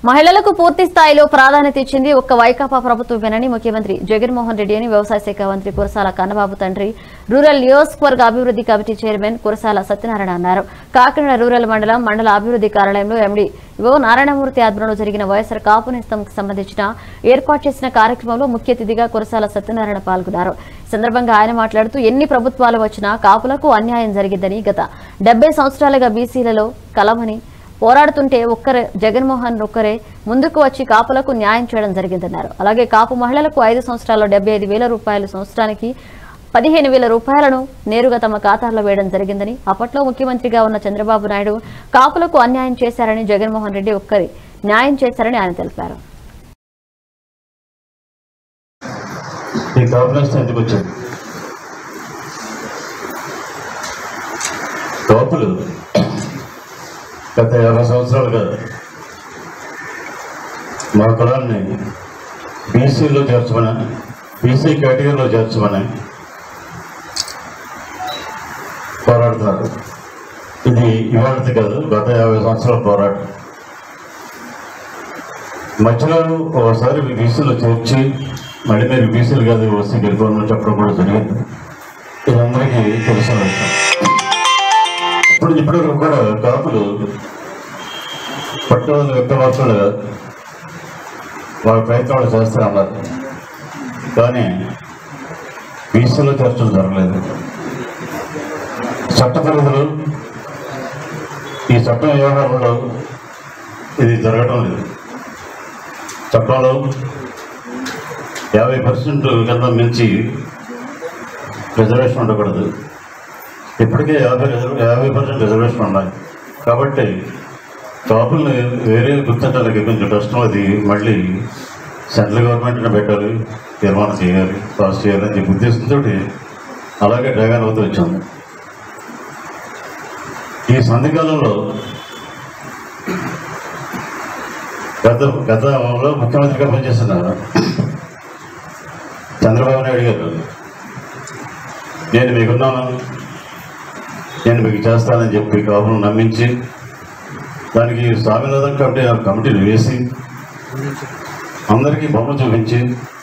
మహిళలకు పూర్తి స్థాయిలో ప్రాధాన్యత ఇచ్చింది ఒక్క వైకాపా ప్రభుత్వమేనని ముఖ్యమంత్రి జగన్మోహన్ రెడ్డి అని వ్యవసాయ శాఖ మంత్రి కురసాల కన్నబాబు తండ్రి రూరల్ నియోజకవర్గ అభివృద్ధి కమిటీ చైర్మన్ కురసాల సత్యనారాయణ అన్నారు కాకినాడ రూరల్ మండలం మండల అభివృద్ధి కార్యాలయంలో ఎండీ ఓ నారాయణమూర్తి ఆధ్వర్యంలో జరిగిన వైఎస్ఆర్ కాపు నేస్తంకు సంబంధించిన ఏర్పాటు చేసిన కార్యక్రమంలో ముఖ్య అతిథిగా కురసాల సత్యనారాయణ పాల్గొన్నారు ఈ సందర్భంగా ఆయన మాట్లాడుతూ ఎన్ని ప్రభుత్వాలు వచ్చినా కాపులకు అన్యాయం జరిగిందని గత డెబ్బై సంవత్సరాలుగా బీసీలలో కలమని పోరాడుతుంటే ఒక్కరే జగన్మోహన్ ఒక్కరే ముందుకు వచ్చి కాపులకు న్యాయం చేయడం జరిగిందన్నారు అలాగే కాపు మహిళలకు ఐదు సంవత్సరాల్లో డెబ్బై ఐదు వేల రూపాయలు సంవత్సరానికి పదిహేను వేల రూపాయలను నేరుగా తమ ఖాతాల్లో వేయడం జరిగిందని అప్పట్లో ముఖ్యమంత్రిగా ఉన్న చంద్రబాబు నాయుడు కాపులకు అన్యాయం చేశారని జగన్మోహన్ రెడ్డి ఒక్కరి న్యాయం చేశారని ఆయన తెలిపారు ఈ కాపునేస్తే ఎందుకు వచ్చింది కాపులు గత యాభై సంవత్సరాలుగా మా కులాన్ని బీసీలో చేర్చమని బీసీ కేటగిరీలో చేర్చమని పోరాడుతున్నారు ఇది ఇవాళది కాదు గత యాభై సంవత్సరాల పోరాటం మధ్యలో ఒకసారి బీసీలో చేర్చి మళ్ళీ మీరు బీసీలు కాదు ఓసీ గెలుపుకోమని చెప్పడం కూడా జరిగింది ఇది అందరికీ తెలిసిన విషయం ఇప్పుడు ఇప్పటి వరకు కూడా కాపులు పట్టుదల వ్యక్తవర్తలు వాళ్ళ ప్రయత్నాలు చేస్తూ ఉన్నారు కానీ బీసీలో చేర్చడం జరగలేదు చట్ట పరిధులు ఈ చట్టం వ్యవహారంలో ఇది జరగడం లేదు చట్టంలో యాభై పర్సెంట్ కన్నా మించి రిజర్వేషన్ ఉండకూడదు ఇప్పటికే యాభై రిజర్వ్ యాభై పర్సెంట్ రిజర్వేషన్ ఉన్నాయి కాబట్టి కాపుల్ని వేరే గుర్తించడానికి కొంచెం కష్టం అది మళ్ళీ సెంట్రల్ గవర్నమెంట్ని పెట్టాలి తీర్మానం చేయాలి పాస్ చేయాలి అని చెప్పి ఉద్దేశంతో అలాగే డ్రాగన్ అవుతూ వచ్చింది ఈ సంధికాలంలో గత గతంలో ముఖ్యమంత్రిగా పనిచేసిన చంద్రబాబు నాయుడు గారు నేను మీకున్నాను నేను మీకు చేస్తానని చెప్పి కాపులను నమ్మించి దానికి స్వామినాథన్ కమిటీ కమిటీలు వేసి అందరికీ బొమ్మ చూపించి